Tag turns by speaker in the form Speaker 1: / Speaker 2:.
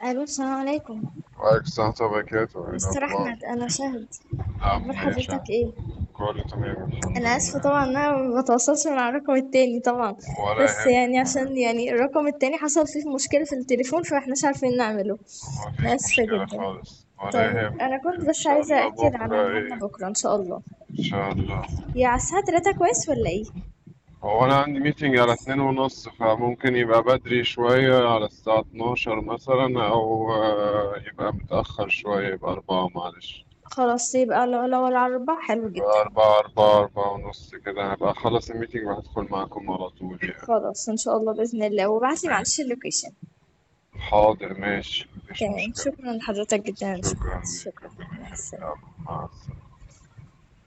Speaker 1: الو السلام عليكم
Speaker 2: وعليكم السلام ورحمة الله وبركاته إيه
Speaker 1: مستر
Speaker 2: الأخبار؟
Speaker 1: احمد انا شهد
Speaker 2: نعم
Speaker 1: اخبار
Speaker 2: يا شهد
Speaker 1: حضرتك ايه
Speaker 2: كله تمام الحمد
Speaker 1: انا اسفه
Speaker 2: لله
Speaker 1: طبعا ان انا ما بتواصلش مع الرقم التاني طبعا
Speaker 2: ولا
Speaker 1: بس
Speaker 2: يهمك
Speaker 1: يعني عشان يعني الرقم التاني حصل فيه مشكله في التليفون فاحناش عارفين نعمله انا
Speaker 2: مفيش
Speaker 1: اسفه
Speaker 2: مشكلة
Speaker 1: جدا
Speaker 2: خالص ولا
Speaker 1: طيب
Speaker 2: يهمك
Speaker 1: انا كنت
Speaker 2: إن
Speaker 1: بس
Speaker 2: شاء
Speaker 1: عايزه
Speaker 2: الله
Speaker 1: اكد على
Speaker 2: بكرة
Speaker 1: ميعادنا
Speaker 2: إيه
Speaker 1: بكره ان شاء الله
Speaker 2: إن شاء الله
Speaker 1: يا على الساعه 3 كويس ولا ايه
Speaker 2: هو أنا عندي ميتنج على اتنين ونص فممكن يبقى بدري شوية على الساعة اتناشر مثلا أو آه، يبقى متأخر شوية يبقى أربعة معلش
Speaker 1: خلاص يبقى لو لو الاربعاء حلو
Speaker 2: يبقى
Speaker 1: جدا
Speaker 2: أربعة أربعة أربعة ونص كده هبقى أخلص الميتنج وهدخل معاكم على طول يعني
Speaker 1: خلاص ان شاء الله باذن الله وابعتلي معلش اللوكيشن
Speaker 2: حاضر ماشي مفيش
Speaker 1: تمام
Speaker 2: مشكلة
Speaker 1: شكرا لحضرتك جدا
Speaker 2: شكرا لك
Speaker 1: شكرا
Speaker 2: ربنا
Speaker 1: مع
Speaker 2: يخليك
Speaker 1: السلامه
Speaker 2: يلا، مع السلامة